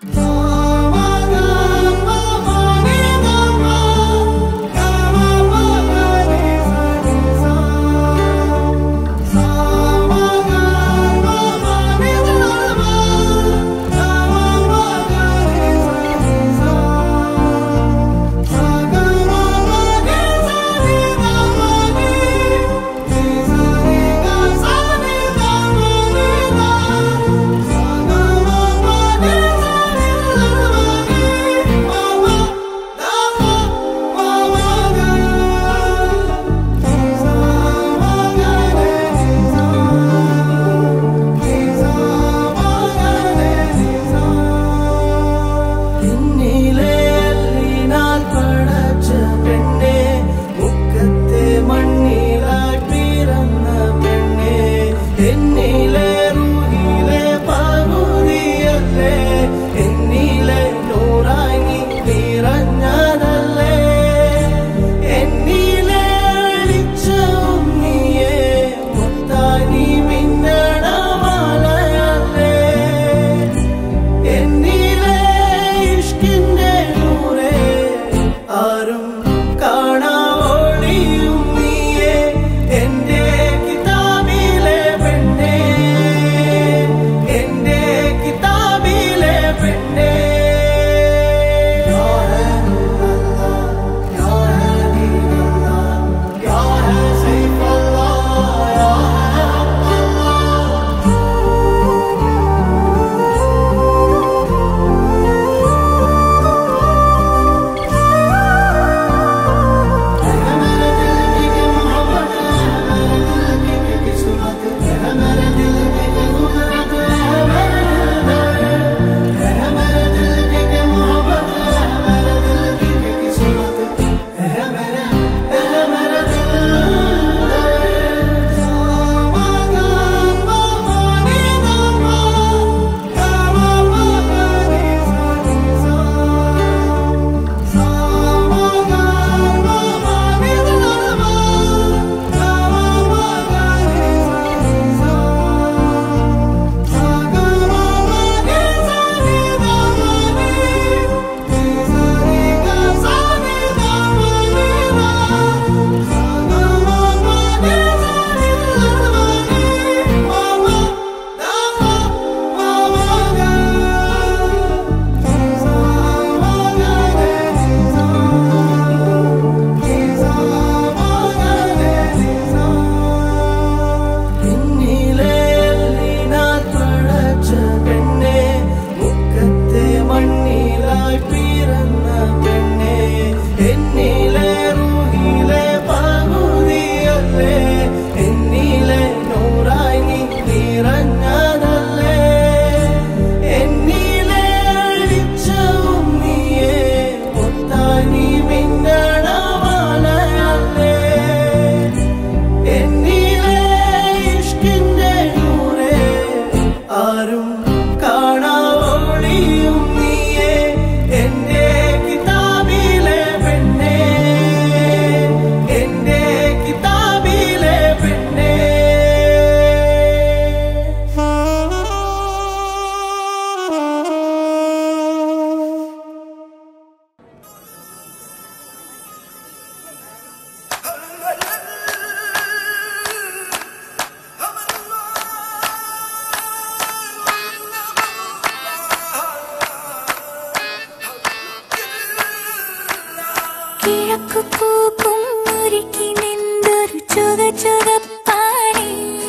കിഴക്കു പൂക്കും ഒരുക്കി നിന്നൊരു ചുക ചുകപ്പാണി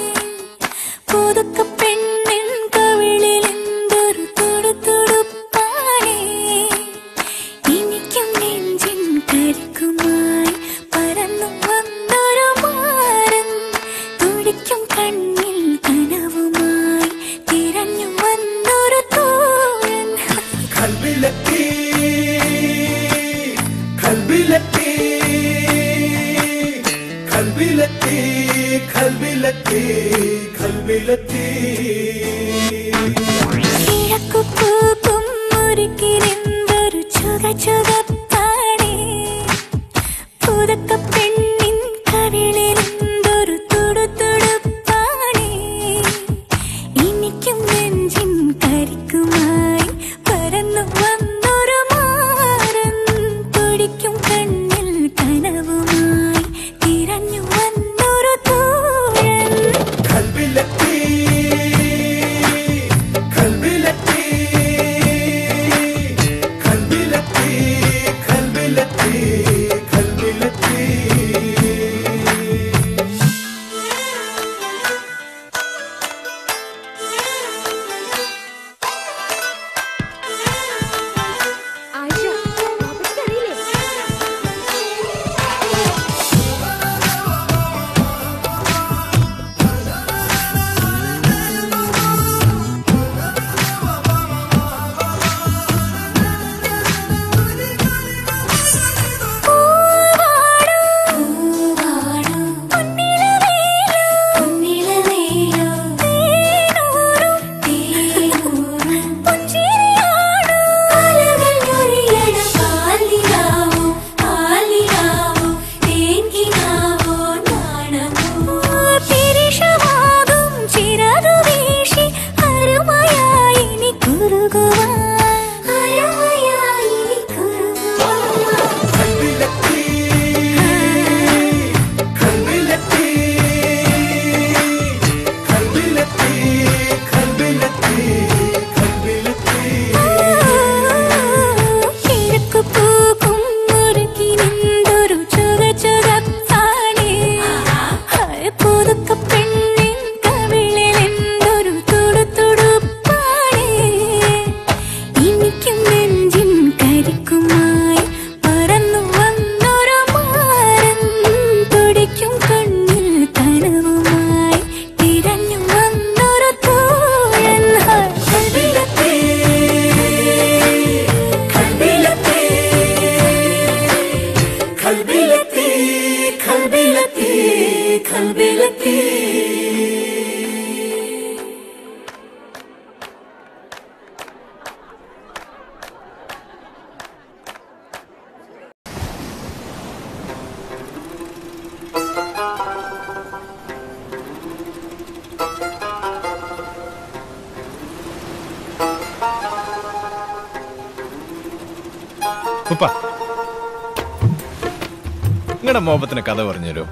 പുതുക്ക പെണ്ണിൻ കവിളിൽ എന്തൊരു തുടു തുടുപ്പാണി എനിക്കും നെഞ്ചിൻ കരുക്കുമായി പറന്നു വന്നൊരു മാരൻ തുടിക്കും കണ്ണിൽ കനവുമായി തിരഞ്ഞു വന്നൊരു തോഴൻ കൽവിലെത്തി കൽവിലെത്തി കൽവിലെത്തി കൽവിലെത്തി കൽവിലെത്തി കിഴക്കു പൂക്കും മുറുകിലെന്തൊരു ചുക ചുകപ്പാണി പുതുക്ക പെണ്ണിൻ കവിളിലെന്തൊരു തുടു തുടുപ്പാണി എനിക്കും നെഞ്ചിൻ കരിക്കുമായി പറന്നു കൽബിലെത്തി കൽബിലെത്തി കൽബിലെത്തി ഉപ്പ നിങ്ങളുടെ മോപത്തിന് കഥ പറഞ്ഞുതരോ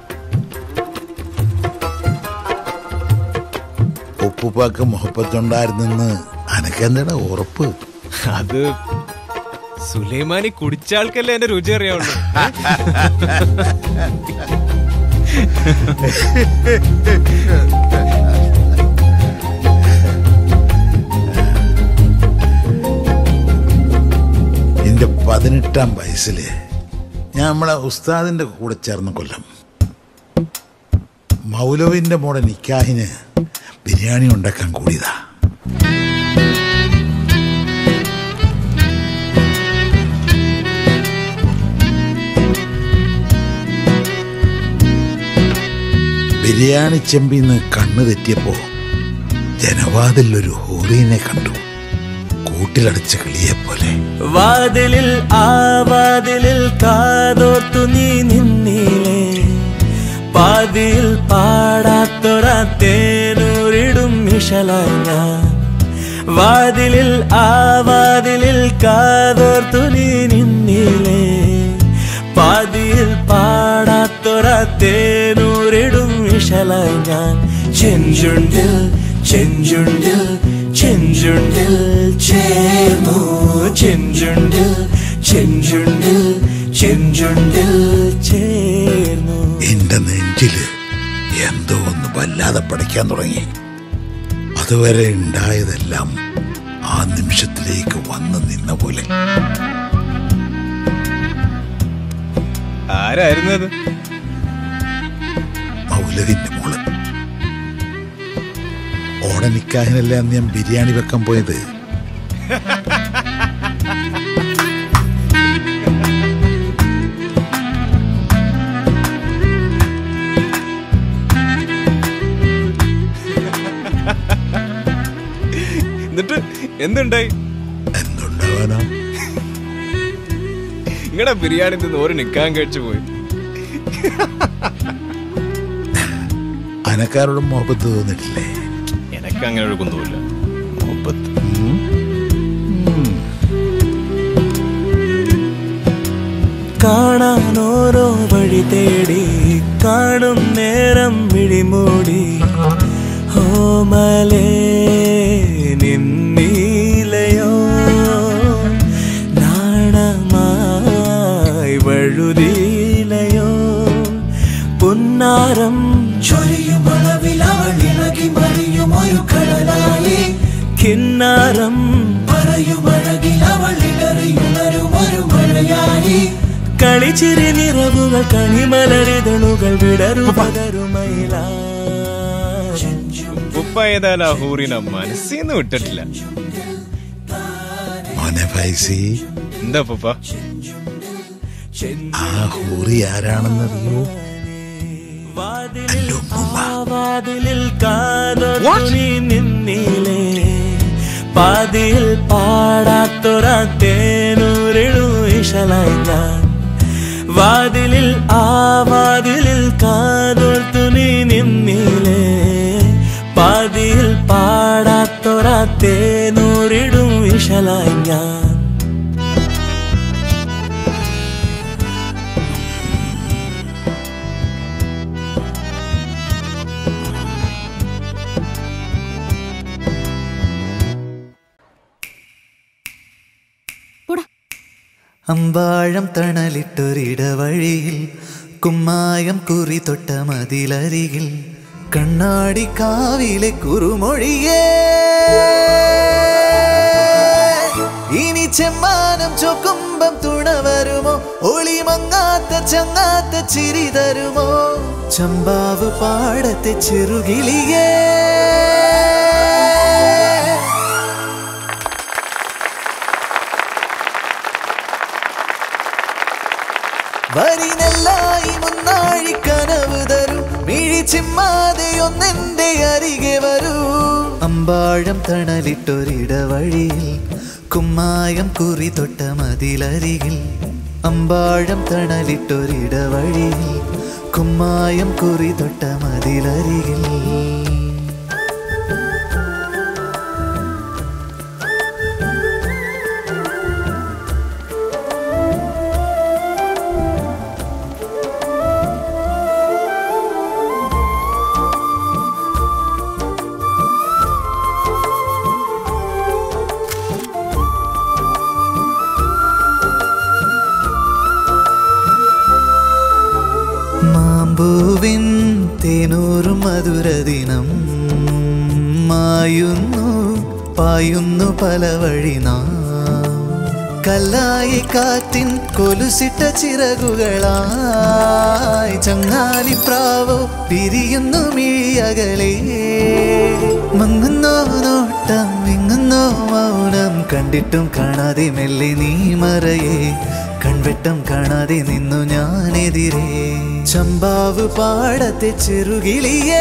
ഉപ്പുപ്പാക്ക് മുഹപ്പത്തുണ്ടായിരുന്നെന്ന് അനക്കെന്താടാ ഉറപ്പ് അത് സുലൈമാനി കുടിച്ച ആൾക്കല്ലേ എന്റെ രുചി അറിയാവുള്ളൂ എന്റെ പതിനെട്ടാം വയസ്സില് ഞാൻ നമ്മളെ ഉസ്താദിന്റെ കൂടെ ചേർന്ന കൊല്ലം മൗലവിന്റെ മോടെ നിക്കാഹിന് ബിരിയാണി ഉണ്ടാക്കാൻ കൂടിയതാ ബിരിയാണി ചെമ്പിന്ന് കണ്ണു തെറ്റിയപ്പോ ജനവാതിൽ ഒരു ഹോറീനെ കണ്ടു കൂട്ടിലടച്ച കിളിയെപ്പോലെ വാതിലിൽ ആ വാതിലിൽ കാതോർത്തു നീ നിന്നില്ലേ പാതിയിൽ പാടാത്തൊര തേനൂരിടും മിഷലായി ഞാൻ വാതിലിൽ ആ വാതിലിൽ കാതോർത്തു നീ നിന്നില്ലേ പാതിയിൽ പാടാത്തൊര തേനൂരിടും മിഷലായി ഞാൻ ചെഞ്ചുണ്ടിൽ ചെഞ്ചുണ്ടിൽ ചെഞ്ചുണ്ടിൽ ചേർന്നു ചെഞ്ചുണ്ടിൽ ചെഞ്ചുണ്ടിൽ ചെഞ്ചുണ്ടിൽ ചേർന്നു എന്റെ നെഞ്ചില് എന്തോ ഒന്ന് വല്ലാതെ പഠിക്കാൻ തുടങ്ങി അതുവരെ ഉണ്ടായതെല്ലാം ആ നിമിഷത്തിലേക്ക് വന്നു നിന്ന പോലെ ആരായിരുന്നു അത് മൗലവിന്റെ മോള് ഓടനിക്കാഹിനല്ലേ അന്ന് ഞാൻ ബിരിയാണി വെക്കാൻ പോയത് എന്നിട്ട് എന്തുണ്ടായി എന്തുണ്ടാവാനോ നിങ്ങളുടെ ബിരിയാണി നിന്ന് ഒരു നിക്കാൻ കഴിച്ചു പോയി അനക്കാരോട് മുഹബത്ത് തോന്നിട്ടില്ലേ എനക്ക് അങ്ങനെ ഒരു കുന്തമില്ല മുപ്പത്ത് കാണാൻ ഓരോ വഴി തേടി കാണും നേരം വിഴിമൂടി ഹോമലേ നിന്നീലയോ നാണമായി വഴുതിയിലയോ പുന്നാരം ചൊരിയുമളവിൽ അവൾ ഇളകി മറിയും ഒരു കടലായി കിന്നാരം പറയുമഴകിൽ അവൾ ഇടറിയുണരും ഒരു മഴയായി കളിച്ചിരി നിറവുകൾ കണിമലരിതളുകൾ വിടരു പകരുമയില ഉപ്പ ഏതായാലും ആ ഹൂറിനെ മനസ്സിന്ന് വിട്ടിട്ടില്ല മോനെ ഫൈസി എന്താ ഉപ്പ ആ ഹൂറി ആരാണെന്നറിയോ വാതിലിൽ ആ വാതിലിൽ കാതോർത്തുനി നിന്നിലേ പാതിയിൽ പാടാത്തൊര തേനൂരിഴു ഇശലായി ഞാൻ വാതിലിൽ ആ വാതിലിൽ കാതോർത്തു നീ നിന്നിലേ പാതിയിൽ പാടാത്തൊര തേനൂരിടും ഇശലായി ഞാൻ അമ്പാഴം തണലിട്ടൊരിടവഴിയിൽ കുമ്മായം കുറി തൊട്ട മതിലരികിൽ കണ്ണാടി കാവിലെ കുറുമൊഴിയേ ഇനി ചെമ്മാനം ചൊക്കുമ്പം തുണ വരുമോ ഒളിമങ്ങാത്ത ചങ്ങാത്ത ചിരി തരുമോ ചമ്പാവ് പാടത്തെ ചെറുകിളിയേ വരി വരിനെല്ലായി മുന്നാഴി കനവ് തരൂ മിഴി ചിമ്മാതെ ഒന്നെന്റെ അരികെ വരൂ അമ്പാഴം തണലിട്ടൊരിടവഴിയിൽ കുമ്മായം കുറി തൊട്ട മതിലരികിൽ അമ്പാഴം തണലിട്ടൊരിടവഴിയിൽ കുമ്മായം കുറി തൊട്ട മതിലരികിൽ മാമ്പൂവിൻ തേനൂറും മധുരദിനം മായുന്നു പായുന്നു പല വഴി നാം കല്ലായി കാറ്റിൻ കൊലുസിട്ട ചിറകുകളായി ചങ്ങാലിപ്രാവോ പിരിയുന്നു മിഴിയകലേ മങ്ങുന്നോ നോട്ടം വിങ്ങുന്നോ മൗനം കണ്ടിട്ടും കാണാതെ മെല്ലെ നീ മറയേ കൺവെട്ടം കാണാതെ നിന്നു ഞാനെതിരെ ചമ്പാവ് പാടത്തെ ചെറുകിളിയേ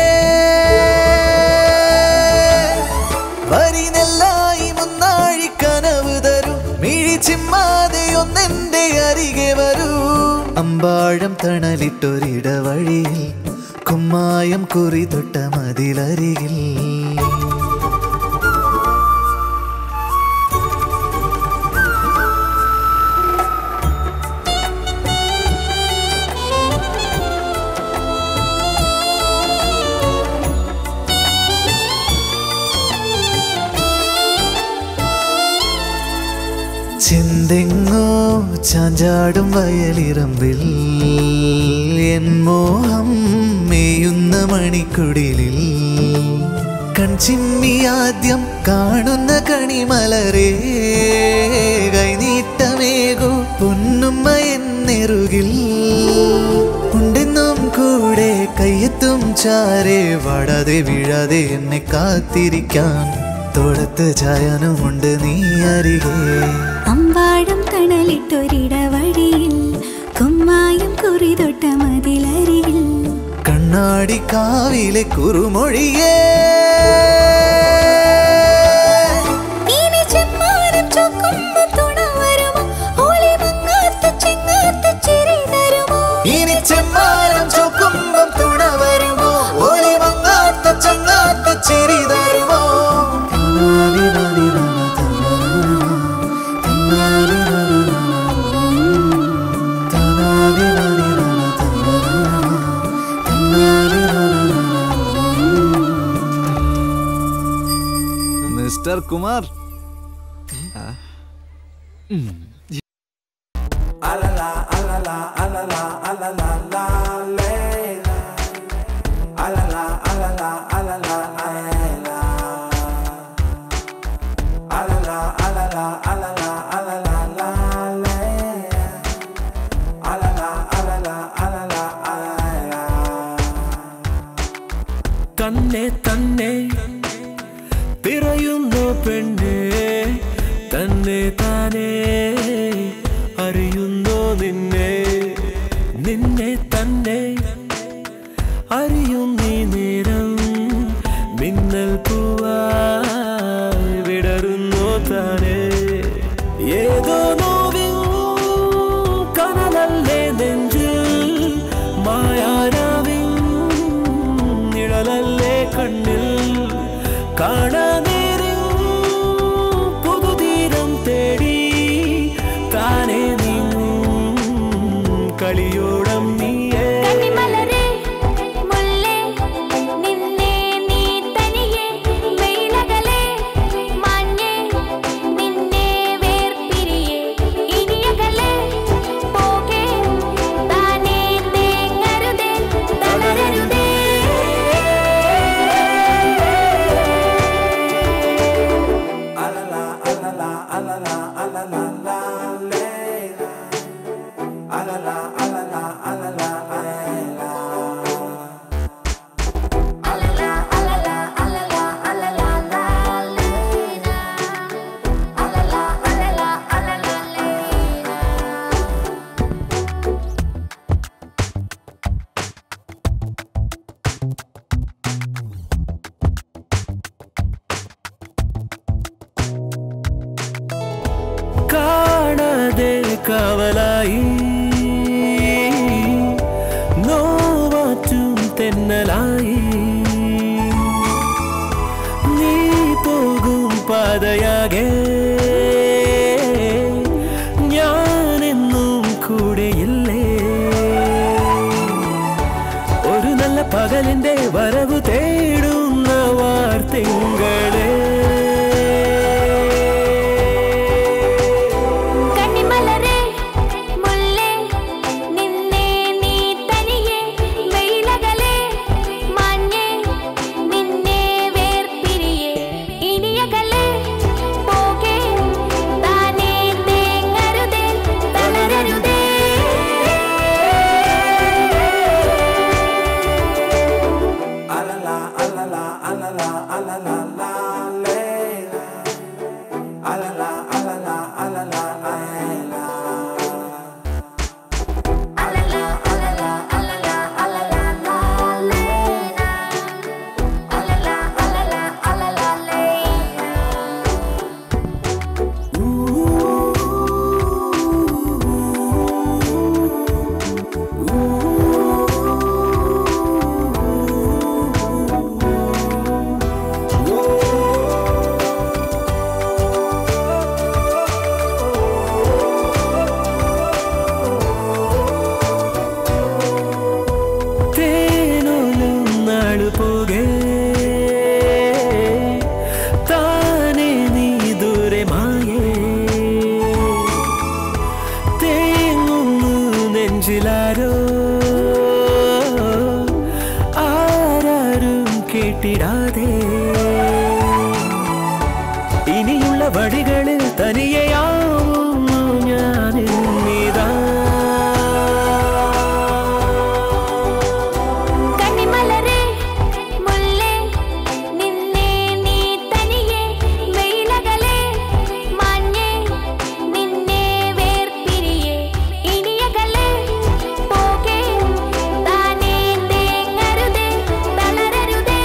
വരിനെല്ലായി മുന്നാഴി കനവ് തരൂ മിഴി ചിമ്മാതെ ഒന്നെന്റെ അരികെ വരൂ അമ്പാഴം തണലിട്ടൊരിടവഴിയിൽ കുമ്മായം കുറി തൊട്ട മതിലരികിൽ ചിന്തെങ്ങോ ചാഞ്ചാടും വയലിറമ്പിൽ എൻ മോഹം മേയുന്ന മണിക്കുടിലിൽ കൺചിമ്മി ആദ്യം കാണുന്ന കണിമലരേ കൈനീട്ടമേകു പൊന്നുമ്മ എന്നെറുകിൽ ഉണ്ടെന്നും കൂടെ കയ്യെത്തും ചാരെ വാടാതെ വീഴാതെ എന്നെ കാത്തിരിക്കാൻ തോടത്ത് ചായനുമുണ്ട് നീ അരികെ അമ്പാടം തണലിട്ടൊരിടവഴിയിൽ കുമ്മായം കുറി തൊട്ട മതിലരികിൽ കണ്ണാടി കാവിലെ കുറുമൊഴിയേ ഇനി ചെമ്മാനം ചൊക്കുമ്പം തുണ വരുമോ ഒളി മങ്ങാത്ത ചെങ്ങാത്ത ചിരി തരുമോ ഇനി ചെമ്മാനം ചൊക്കുമ്പം തുണ വരുമോ ഒളി മങ്ങാത്ത ചങ്ങാത്ത ചിരി തരുമോ മിസ്റ്റർ കുമാർ തന്നെ തന്നെ തിരയുന്നു പെണ്ണെ തന്നെ താനേ അറിയുന്നു നിന്നെ നിന്നെ തന്നെ അറിയുന്നീ നേരം മിന്നൽ പൂവായി വിടരുന്നു താനേ ഏതോ നോവിൻ കനലല്ലേ നെഞ്ചിൽ മായാനാവിൻ നിഴലല്ലേ കണ്ണിൽ കാണാനേരിൽ പുതുതീരം തേടി താനേ നീങ്ങും കളിയോടം നീയേ കണ്ണിമലരേ മുല്ലേ നിന്നെ നീ തനിയെ വെയിലകല തെന്നലായി നീ പോകും പാതയാകെ ഞാനെന്നും കൂടെയില്ലേ ഒരു നല്ല പകലിന്റെ വരവ് തേടുന്ന വാർത്തിങ്കളെ കണ്ണിമലരെ മുല്ലേ നിന്നെ നീ തനിയെ വെയിലകലെ മഞ്ഞേ നിന്നെ വേർപിരിയെ ഇനിയകലെ പോകെ താനേ തേങ്ങരുതേ തളരരുതേ അലല അലല അലല അലല ലാലേന അലല അലല അലല ലേന തേനൊലും നാളു പോകെ താനെ നീ ദൂരെ മായേ തേങ്ങുന്നു നെഞ്ചിലാരോ ആരാരും കേട്ടിടാതെ ഇനിയുള്ള വഴികളിൽ തനിയെയാവുന്നു ഞാൻ ഇന്നിതാ കണ്ണിമലരെ മുല്ലേ നിന്നെ നീ തനിയെ വെയിലകലെ മഞ്ഞേ നിന്നെ വേർപിരിയെ ഇനിയകലെ പോകെ താനേ തേങ്ങരുതേ തളരരുതേ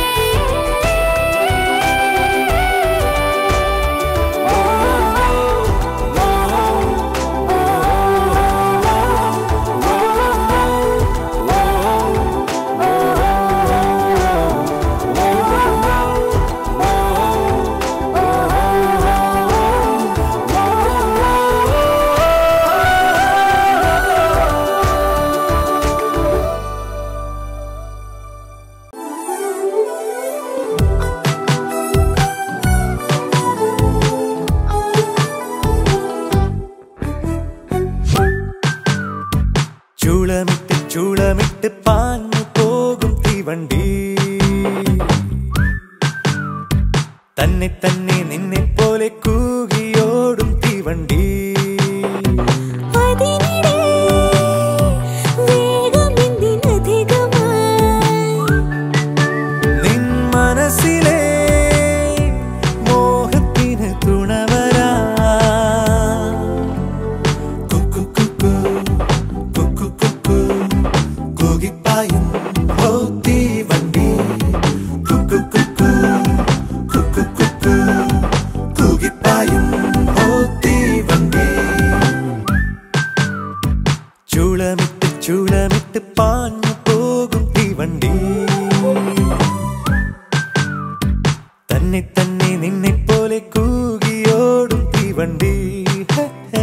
ചൂളമിട്ട് ചൂളമിട്ട് പാഞ്ഞു പോകും തീവണ്ടി തന്നെ തന്നെ നിന്നെ പോലെ കൂകിയോടും തീവണ്ടി അതിനിടെ വേഗമെന്തിനധികമായി നിൻ മനസ്സിലെ മോഹത്തിന് തുണവരാ കുക്കു കുക്കു കുക്കു കുക്കു കൂകിപ്പായും ഓ തീവണ്ടി കുക്കു കുക്കു കുക്കു കുക്കു കൂകിപ്പായും ഓ തീവണ്ടി ചൂളമിട്ട് ചൂളമിട്ട് പാഞ്ഞു പോകും തീവണ്ടി തന്നെ തന്നെ നിന്നെ പോലെ കൂകിയോടും തീവണ്ടി ഹേ, ഹേ.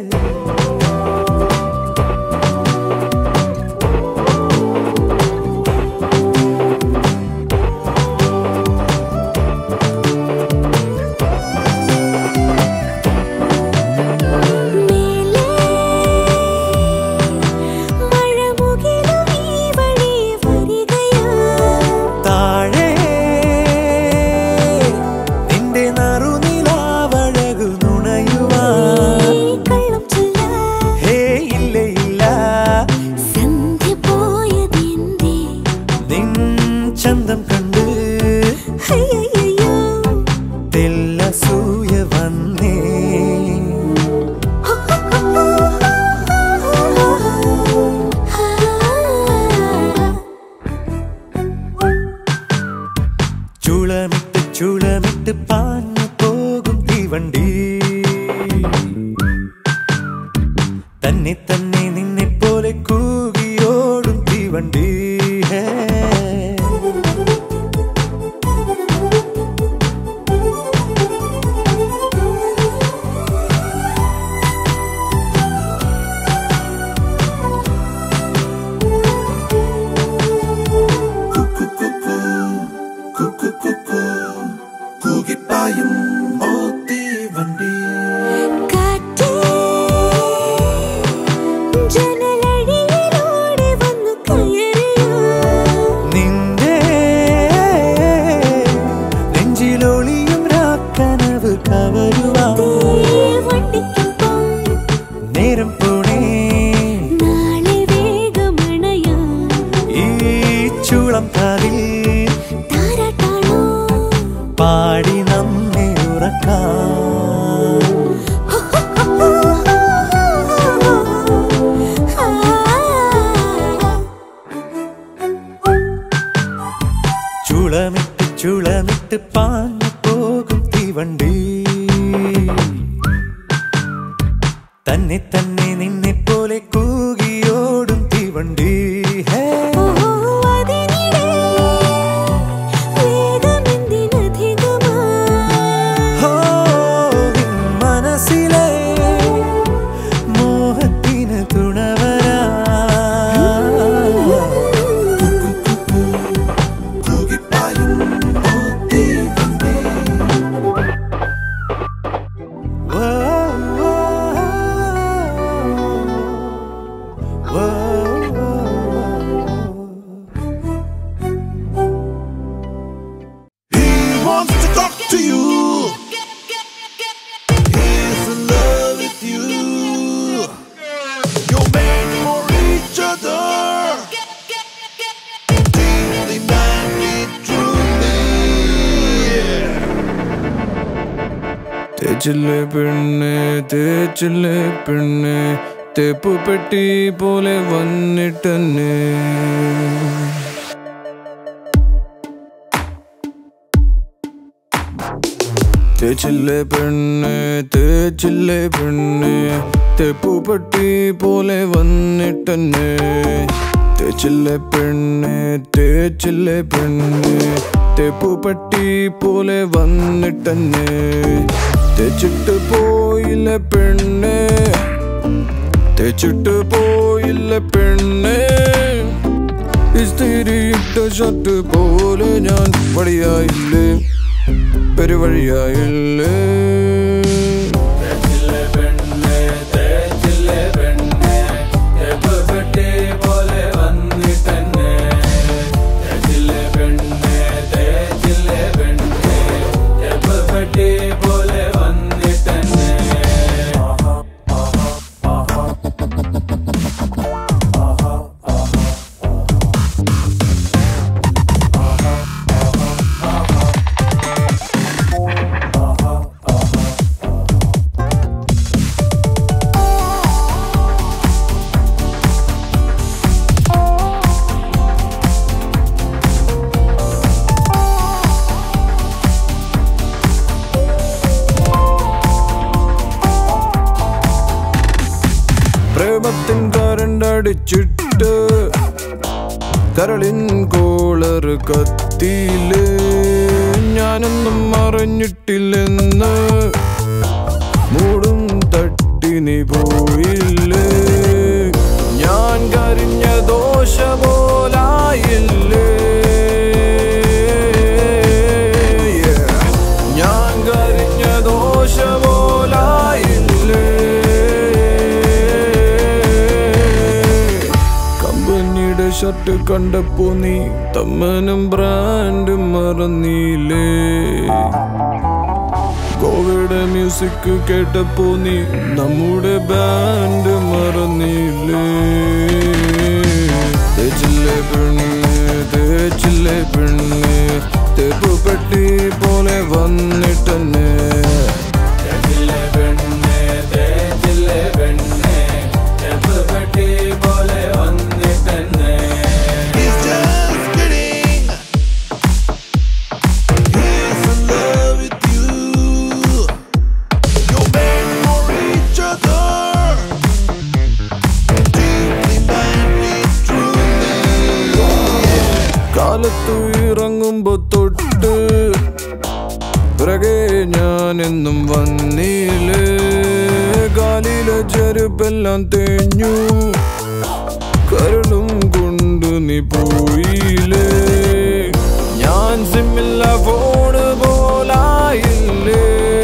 മേലേ മഴമുകിലും ഈ വഴി വരികയാ താഴെ നിന്റെ നറുനിലാവഴകു നുണയുവാ കള്ളം ചൊല്ലാ ഹേ ഇല്ല ഇല്ല സന്ധ്യ പോയതെന്തേ നിൻ ചന്തം കണ്ട് അയ്യയ്യോ തെല്ലസൂയ വന്നേ ചുളമിട്ട് ചുളമിട്ട് പാഞ്ഞു പോകും തീവണ്ടി തന്നെ തന്നെ നിന്നെ പോലെ കൂകിയോടും തീവണ്ടി ഹേ ചുളമിട്ട് ചുളമിട്ട് പാഞ്ഞു പോകും തീവണ്ടി തന്നെ തന്നെ നിന്നെ പോലെ കൂകിയോടും തീവണ്ടി ഹേ ഓഹോ അതിനിടെ വേഗമെന്തിനധികമാ ഹോ, നിൻ മനസ്സിലെ മോഹത്തിന് തുണവരാ Whoa, whoa, He wants to talk to you. He's in love with you. You're made for each other. Deeply minded, truly. തേച്ചില്ലേ പെണ്ണ് തേച്ചില്ലേ പെണ്ണ് തേപ്പു പെട്ടി പോലെ വന്നിട്ടെന്നെ തേച്ചില്ലേ പെണ്ണ് തേച്ചില്ലേ പെണ്ണ് തേപ്പു പെട്ടി പോലെ വന്നിട്ടെന്നെ തേച്ചില്ലേ പെണ്ണ് തേച്ചില്ലേ പെണ്ണ് തേപ്പു പെട്ടി പോലെ വന്നിട്ടെന്നെ തേച്ചിട്ട് പോയില്ല പെണ്ണ് തേച്ചിട്ട് പോയില്ല പെണ്ണ് ഇസ്തിരിയിട്ട ഷർട്ട് പോലെ ഞാൻ വഴിയായില്ലേ പെരുവഴിയായില്ലേ പ്രേമത്തിൻ കരണ്ടടിച്ചിട്ട് കരളിൻ കോളർ കത്തിയില് ഞാനൊന്നും അറിഞ്ഞിട്ടില്ലെന്ന് മൂടും തട്ടി നീ പോയില്ലേ ഞാൻ കരിഞ്ഞ ദോഷപോലായില്ലേ Yeah. ഞാൻ കരിഞ്ഞ ദോഷപോലായില്ലേ കമ്പനിയുടെ ഷർട്ട് കണ്ടപ്പോ നീ തമ്മനും ബ്രാൻഡ് മറന്നില്ലേ കോവിഡ് മ്യൂസിക് കേട്ടപ്പോ നീ നമ്മുടെ ബാൻഡ് മറന്നില്ലേ തേച്ചില്ലേ പെണ്ണ് തേച്ചില്ലേ പെണ്ണ് തേപ്പ് പെട്ടി പോലെ വന്നിട്ടെന്നെ He's just kidding. He's in love with you. You're made for each other. Deeply minded, truly. കാലത്തു ഇറങ്ങുമ്പോ തൊട്ട് പിറകെ ഞാൻ എന്നും വന്നില്ലേ കാലിലെ ചെരുപ്പെല്ലാം തേഞ്ഞു കരളും കൊണ്ട് നീ പോയില്ലേ ഞാൻ സിമ്മില്ല ഫോണ് പോലായില്ലേ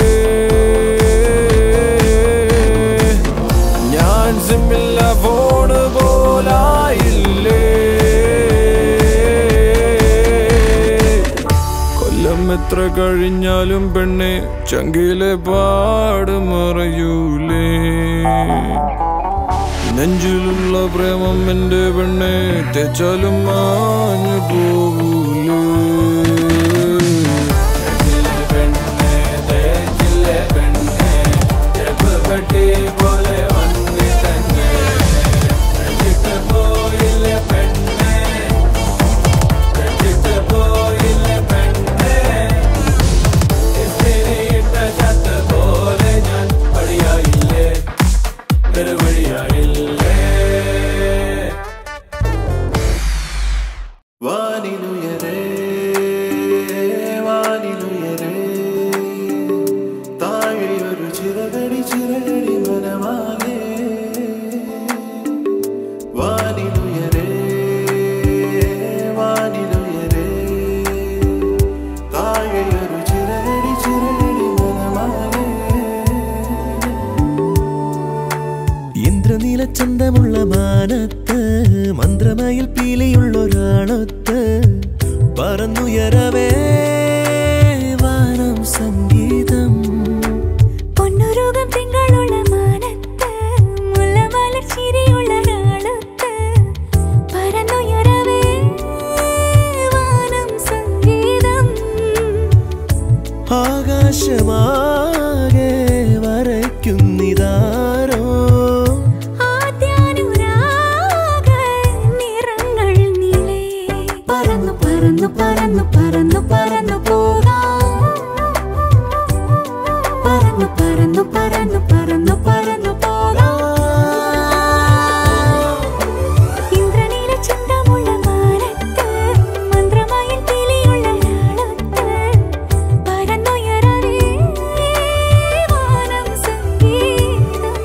ഞാൻ സിമ്മില്ല ഫോണ് പോലായില്ലേ കൊല്ലം എത്ര കഴിഞ്ഞാലും പെണ്ണെ ചങ്കിലെ പാട് മറയൂലേ നെഞ്ചിലുള്ള പ്രേമം എന്റെ പെണ്ണെ തെച്ചാലും മാഞ്ഞു പോകൂലേ പോയില്ലേ പെണ്ണേ മന്ത്രമയിൽ പീലിയുള്ളൊരാളൊത്ത് പറന്നുയരവേ വാനം സംഗീതം പൊന്നുരുകം തിങ്കളുള്ള മാനത്ത് മുല്ലമലർ ചിരിയുള്ള ഒരാളൊത്ത് പരന്നുയരവേ വാനം സംഗീതം ആകാശമാകെ വരയ്ക്കുന്നിതാരോ ആദ്യാനുരാഗ നിറങ്ങൾ നീളേ പറന്നു പറന്നു പറന്നു പറന്നു പറന്നു പോകാം പറന്നു പറന്നു പറന്നു പറന്നു പറന്നു പോകാം ഇന്ദ്രനീല ചന്തമുള്ള മാനത്ത് മന്ത്രമയിൽ പീലിയുള്ള ഒരാളൊത്ത് പരന്നുയരവേ വാനം സംഗീതം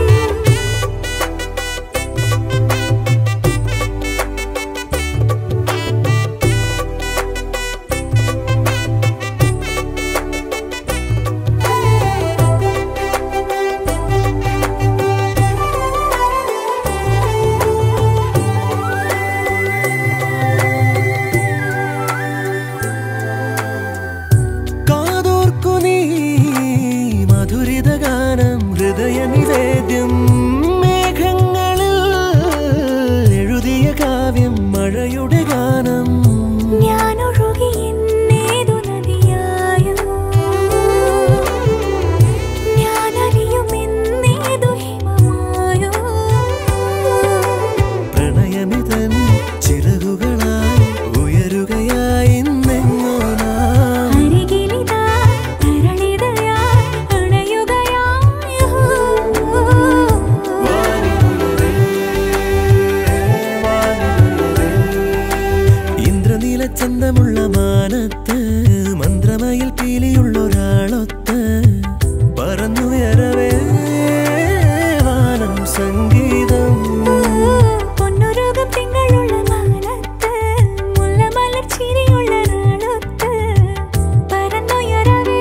കാതോർക്കു നീ മധുരിത ഗാനം ഹൃദയ നിവേദ്യം മേഘങ്ങളിൽ എഴുതിയ കാവ്യം മഴയുടെ ഗാനം ഞാനൊഴുകി എന്നേതു നദിയായോ ഞാനലിയും എന്നേതു ഹിമമായോ പ്രണയമിതൻ ചിറകുകളായി ഉയരുകയായി ഇന്നെങ്ങോ നാം. അരികിലിതാ തരളിതയായി അണയുകയായോ ഇന്ദ്രനീല ചന്തമുള്ള മാനത്ത് മന്ത്രമയിൽ പീലിയുള്ളൊരാളൊത്ത് പറന്നുയരവേ വാനം സംഗീതം പൊന്നുരുകം തിങ്കളുള്ള മാനത്ത് മുല്ലമലർ ചിരിയുള്ള ഒരാളൊത്ത് പരന്നുയരവേ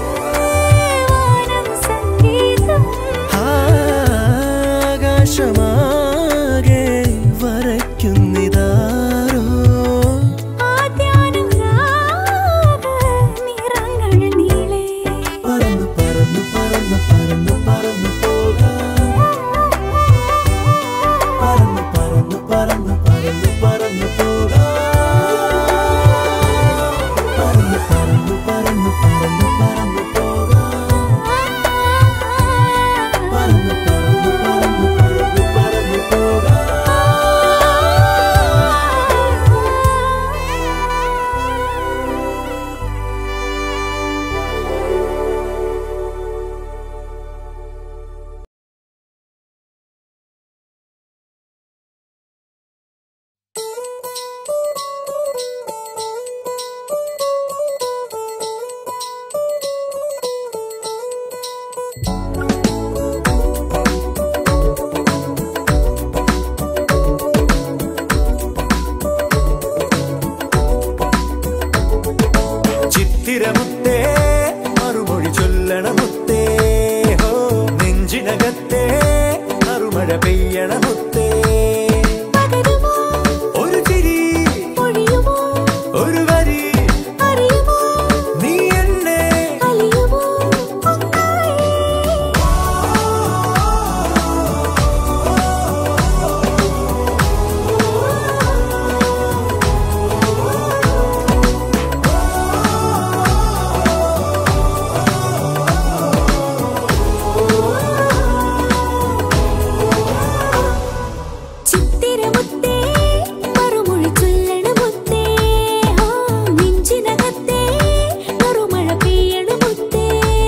വാനം സംഗീതം ആകാശമാകെ വരയ്ക്കുന്നിതാരോ ആദ്യാനുരാഗ നിറങ്ങൾ നീളേ പറന്നു പറന്നു പറന്നു പറന്നു പറന്നു പോകാം പറന്നു പറന്നു പറന്നു പറന്നു പറന്നു പോകാം പറന്നു പറന്നു പറന്നു പറന്നു പറന്നു പോകാം പറന്നു പറന്നു പറന്നു പറന്നു പറന്നു പോകാം ചിത്തിരമുത്തേ മറുമൊഴി ചൊല്ലണമുത്തേ ഹോ നെഞ്ചിനകത്തേ മറുമഴ പെയ്യണമുത്തേ പകരുമോ ഒരു ചിരി പൊഴിയുമോ ഒരു വരി അറിയുമോ നീ എന്നെ അലിയുമോ ഒന്നായി ചിത്തിരമുത്തേ മറുമൊഴി ചൊല്ലണമുത്തേ ആ നെഞ്ചിനകത്തേ നറുമഴ പെയ്യണമുത്തേ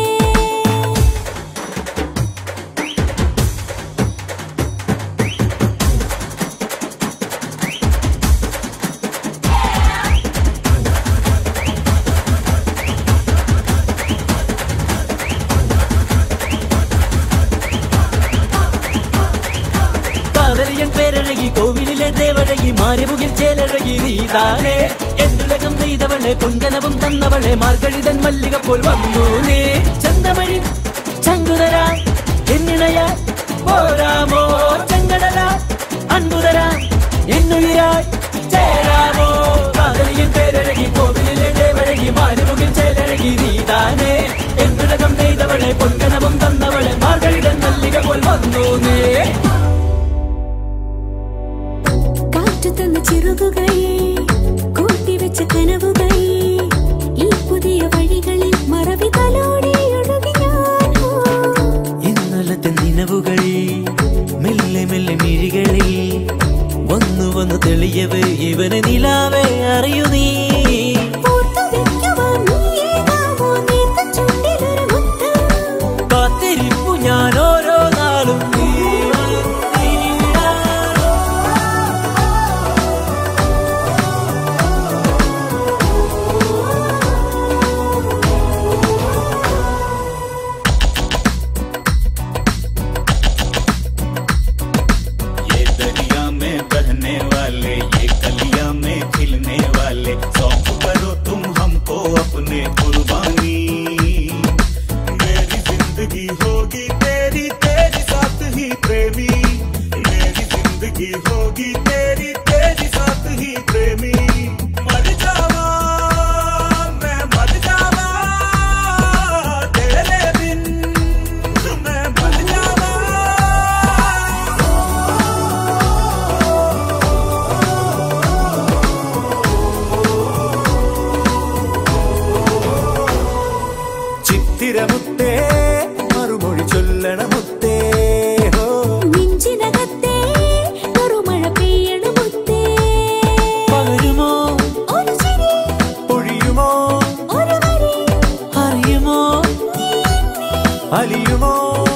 കാതലിയൻ പേരഴകി കോവിലിലെ ദേവഴകി മാരമുകിൽ ചേലഴകി നീതാനേ എന്തുലകം നെയ്തവളെ പൊൻകനവും തന്നവളെ മാർഗഴിതൻ മല്ലിക പോൽ വന്നു നീ ചന്തമഴി ചങ്കുതര എന്നിണയ പോരാമോ ചങ്കടല അൻപുതര എന്നുയിരായി ചേരാമോ കാതലിയൻ പേരഴകി കോവിലിലെ ദേവഴകി മാരുമുകിൽ ചേലഴകി നീതാനേ എന്തുലകം നെയ്തവളെ പൊൻകനവും തന്നവളെ മാർഗഴിതൻ മല്ലിക പോൽ വന്നു നേ കാറ്റു തന്ന ചിറകുകളെ കൂട്ടിവെച്ച കനവുകളെ ഈ പുതിയ വഴികളിൽ മറവി തലോടി ഒഴുകി ഞാൻ ഓ. ഇന്നലത്തെ നിലവുകൾ മെല്ലെ മെല്ലെ മിഴികളിൽ വന്നു വന്നു തെളിയവേ ഇവന് നിലാവേ അറിയൂ നീ ഓർത്തു വെക്കുവാൻ നീയേകാമോ നേർത്ത ചുണ്ടിലൊരു മുത്തം കാത്തിരിപ്പു ഞാൻ ഓരോ നാളും നീ ये दरिया में बहने वाले ये कलिया में खिलने वाले सौंप करो तुम हमको अपने कुर्बानी मेरी जिंदगी होगी तेरी तेरी साथ ही प्रेमी मेरी जिंदगी होगी तेरी तेरी साथ ही प्रेमी मर जावा मैं मर जावा तेरे बिन मैं मर जावा ചിത്തിരമുത്തേ മറുമൊഴി ചൊല്ലണമുത്തേ ഹോ നെഞ്ചിനകത്തെ ഒരു മഴ പെയ്യണ മുത്തേ പകരുമോ ഒരു ചിരി പൊഴിയുമോ ഒരു വരി അറിയുമോ അലിയുമോ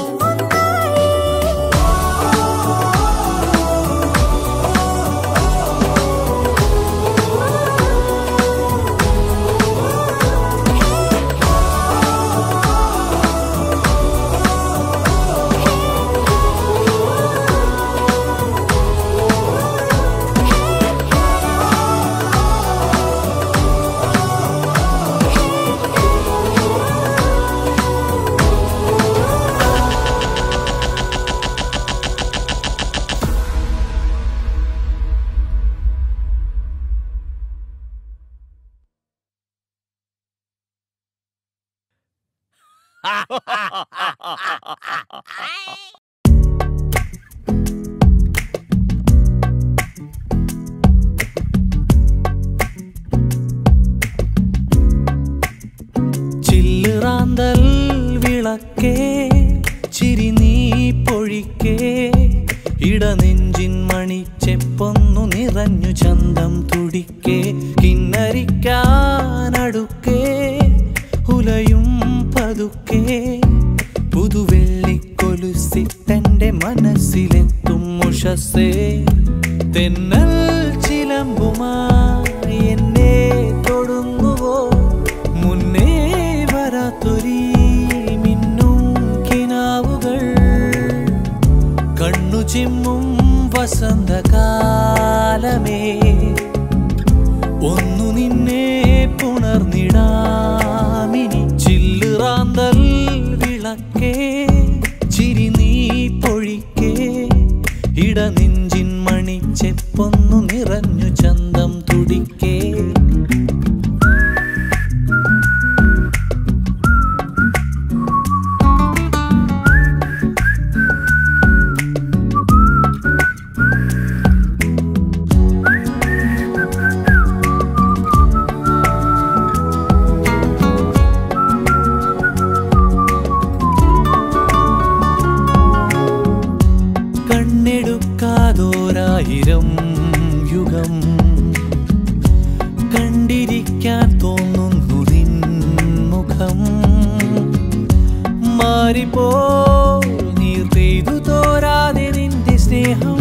ചില്ലുറാന്തൽ വിളക്കേ ചിരി നീ പൊഴിക്കേ ഇടനെഞ്ചിൻ മണിച്ചെപ്പൊന്നു നിറഞ്ഞു ചന്തം തുടിക്കേ കിന്നരിക്കാനടുക്കേ ഉലയും പതുക്കേ പുതുവെള്ളിക്കൊലുസിട്ടെന്റെ മനസ്സിലെത്തും ഉഷസേ തെന്നൽ ചിലമ്പുമായി എന്നെ തൊടുന്നുവോ മുന്നേ വരാത്തൊരീ മിന്നും കിനാവുകൾ കണ്ണു ചിമ്മും വസന്തകാലമേ ഒന്നു നിന്നെ പുണർന്നിടാമിനി ചില്ലുറാന്തൽ വിളക്കേ ചിരി നീ പൊഴിക്കേ ഇടനെഞ്ചിൻ മണിച്ചെപ്പൊന്നു നിറഞ്ഞു ചന്തം തുടിക്കേ കണ്ണെടുക്കാതോരായിരം യുഗം കണ്ടിരിക്കാൻ തോന്നുന്നു നിൻ മുഖം മാറിപ്പോ നീർ പെയ്തു തോരാതെ നിന്റെ സ്നേഹം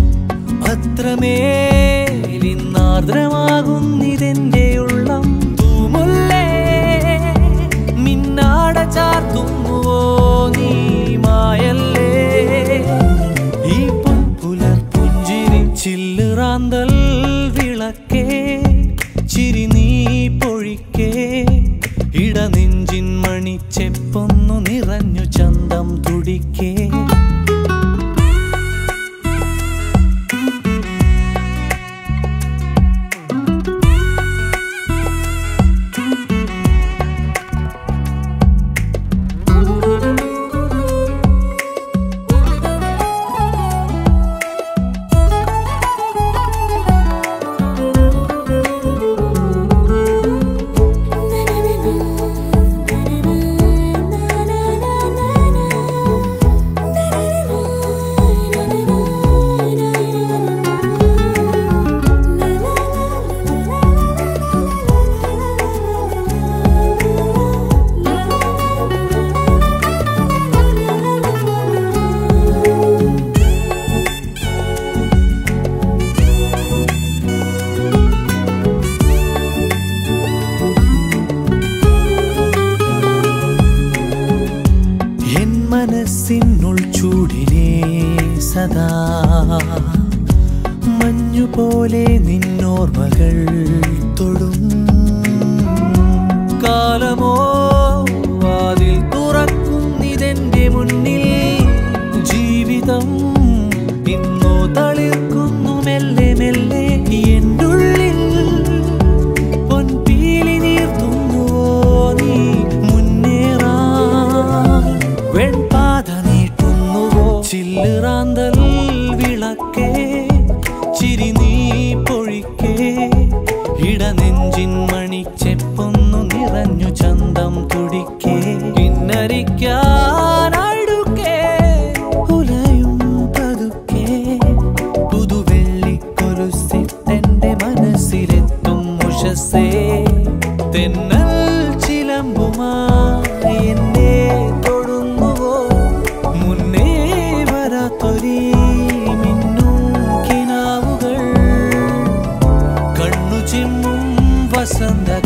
അത്രമേലിന്നാർദ്രമാകുന്നിതെന്റെ ഉള്ളം തൂമുല്ലേ മിന്നാട ചാർത്തുന്നുവോ നീ മായല്ലേ ഈ പൊൻപുലർ പുഞ്ചിരി ചില്ലുറാന്തൽ വിളക്കേ ചിരി നീ പൊഴിക്കേ ഇടനെഞ്ചിൻ മണിച്ചെപ്പൊന്നു നിറഞ്ഞു ചന്തം തുടിക്കേ മനസ്സിനുൾ ചൂടിനെ സദാ മഞ്ഞുപോലെ നിന്നോർമകൾ തൊടും കാലമോ വാതിൽ തുറക്കുന്നിതെന്റെ മുന്നിൽ ജീവിതം ഇന്നോ തളിർക്കുന്നു മെല്ലെ മെല്ലെ എന്നുള്ളിൽ പൊൻപീലി നീർത്തുന്നുവോ നീ മുന്നേറാൻ വെൺപാത നീട്ടുന്നുവോ ചില്ലുറാന്തൽ വിളക്കേ ചിരി നീ പൊഴിക്കേ ഇടനെഞ്ചിൻ മണിച്ചെപ്പൊന്നു നിറഞ്ഞു ചന്തം തുടിക്കേ പിന്നരിക്കാനടുക്കേ ഉലയും പതുക്കേ പുതുവെള്ളിക്കൊലുസിട്ടെന്റെ മനസ്സിലെത്തും ഉഷസേ തെന്നൽ ചിലമ്പുമായി എന്നെ തൊടുന്നുവോ മുന്നേ വരാത്തൊരീ മിന്നും കിനാവുകൾ കണ്ണു ചിമ്മും വസന്ത